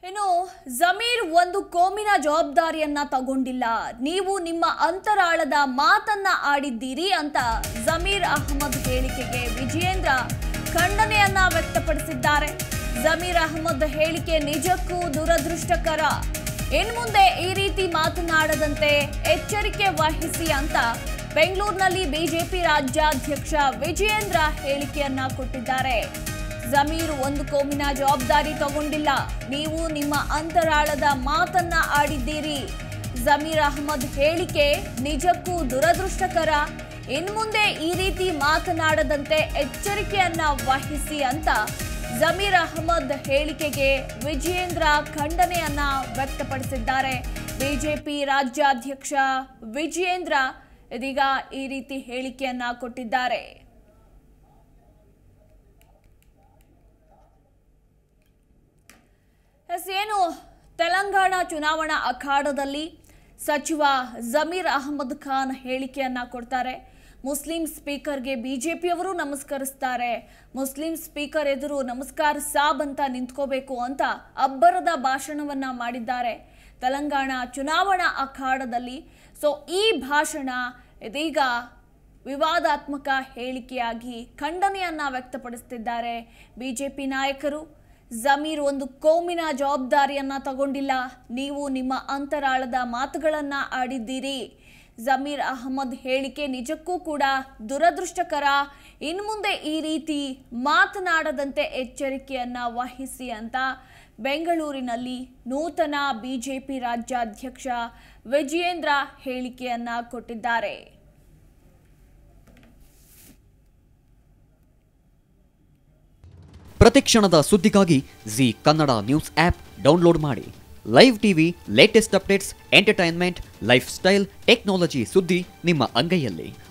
ಇನ್ನು ಜಮೀರ್ ಒಂದು ಕೋಮಿನ ಜವಾಬ್ದಾರಿಯನ್ನ ತಗೊಂಡಿಲ್ಲ ನೀವು ನಿಮ್ಮ ಅಂತರಾಳದ ಮಾತನ್ನ ಆಡಿದ್ದೀರಿ ಅಂತ ಜಮೀರ್ ಅಹಮದ್ ಹೇಳಿಕೆಗೆ ವಿಜಯೇಂದ್ರ ಖಂಡನೆಯನ್ನ ವ್ಯಕ್ತಪಡಿಸಿದ್ದಾರೆ ಜಮೀರ್ ಅಹಮದ್ ಹೇಳಿಕೆ ನಿಜಕ್ಕೂ ದುರದೃಷ್ಟಕರ ಇನ್ಮುಂದೆ ಈ ರೀತಿ ಮಾತನಾಡದಂತೆ ಎಚ್ಚರಿಕೆ ವಹಿಸಿ ಅಂತ ಬೆಂಗಳೂರಿನಲ್ಲಿ ಬಿಜೆಪಿ ರಾಜ್ಯಾಧ್ಯಕ್ಷ ವಿಜಯೇಂದ್ರ ಹೇಳಿಕೆಯನ್ನ ಕೊಟ್ಟಿದ್ದಾರೆ ಜಮೀರ್ ಒಂದು ಕೋಮಿನ ಜವಾಬ್ದಾರಿ ತಗೊಂಡಿಲ್ಲ ನೀವು ನಿಮ್ಮ ಅಂತರಾಳದ ಮಾತನ್ನ ಆಡಿದ್ದೀರಿ ಜಮೀರ್ ಅಹಮದ್ ಹೇಳಿಕೆ ನಿಜಕ್ಕೂ ದುರದೃಷ್ಟಕರ ಇನ್ಮುಂದೆ ಈ ರೀತಿ ಮಾತನಾಡದಂತೆ ಎಚ್ಚರಿಕೆಯನ್ನ ವಹಿಸಿ ಅಂತ ಜಮೀರ್ ಅಹಮದ್ ಹೇಳಿಕೆಗೆ ವಿಜಯೇಂದ್ರ ಖಂಡನೆಯನ್ನ ವ್ಯಕ್ತಪಡಿಸಿದ್ದಾರೆ ಬಿಜೆಪಿ ರಾಜ್ಯಾಧ್ಯಕ್ಷ ವಿಜಯೇಂದ್ರ ಇದೀಗ ಈ ರೀತಿ ಹೇಳಿಕೆಯನ್ನ ಕೊಟ್ಟಿದ್ದಾರೆ ಎಸ್ ಏನು ತೆಲಂಗಾಣ ಚುನಾವಣಾ ಅಖಾಡದಲ್ಲಿ ಸಚಿವ ಜಮೀರ್ ಅಹಮದ್ ಖಾನ್ ಹೇಳಿಕೆಯನ್ನ ಕೊಡ್ತಾರೆ ಮುಸ್ಲಿಂ ಸ್ಪೀಕರ್ಗೆ ಬಿಜೆಪಿಯವರು ನಮಸ್ಕರಿಸ್ತಾರೆ ಮುಸ್ಲಿಂ ಸ್ಪೀಕರ್ ಎದುರು ನಮಸ್ಕಾರ ಸಾಬ್ ಅಂತ ನಿಂತ್ಕೋಬೇಕು ಅಂತ ಅಬ್ಬರದ ಭಾಷಣವನ್ನ ಮಾಡಿದ್ದಾರೆ ತೆಲಂಗಾಣ ಚುನಾವಣಾ ಅಖಾಡದಲ್ಲಿ ಸೊ ಈ ಭಾಷಣ ಇದೀಗ ವಿವಾದಾತ್ಮಕ ಹೇಳಿಕೆಯಾಗಿ ಖಂಡನೆಯನ್ನ ವ್ಯಕ್ತಪಡಿಸುತ್ತಿದ್ದಾರೆ ಬಿಜೆಪಿ ನಾಯಕರು ಜಮೀರ್ ಒಂದು ಕೋಮಿನ ಜವಾಬ್ದಾರಿಯನ್ನ ತಗೊಂಡಿಲ್ಲ ನೀವು ನಿಮ್ಮ ಅಂತರಾಳದ ಮಾತುಗಳನ್ನ ಆಡಿದ್ದೀರಿ ಜಮೀರ್ ಅಹಮದ್ ಹೇಳಿಕೆ ನಿಜಕ್ಕೂ ಕೂಡ ದುರದೃಷ್ಟಕರ ಇನ್ಮುಂದೆ ಈ ರೀತಿ ಮಾತನಾಡದಂತೆ ಎಚ್ಚರಿಕೆಯನ್ನ ವಹಿಸಿ ಅಂತ ಬೆಂಗಳೂರಿನಲ್ಲಿ ನೂತನ ಬಿಜೆಪಿ ರಾಜ್ಯಾಧ್ಯಕ್ಷ ವಿಜಯೇಂದ್ರ ಹೇಳಿಕೆಯನ್ನ ಕೊಟ್ಟಿದ್ದಾರೆ ಪ್ರತಿಕ್ಷಣದ ಸುದ್ದಿಗಾಗಿ Zee Kannada news app download ಮಾಡಿ live TV latest updates entertainment lifestyle technology ಸುದ್ದಿ ನಿಮ್ಮ ಅಂಗೈಯಲ್ಲಿ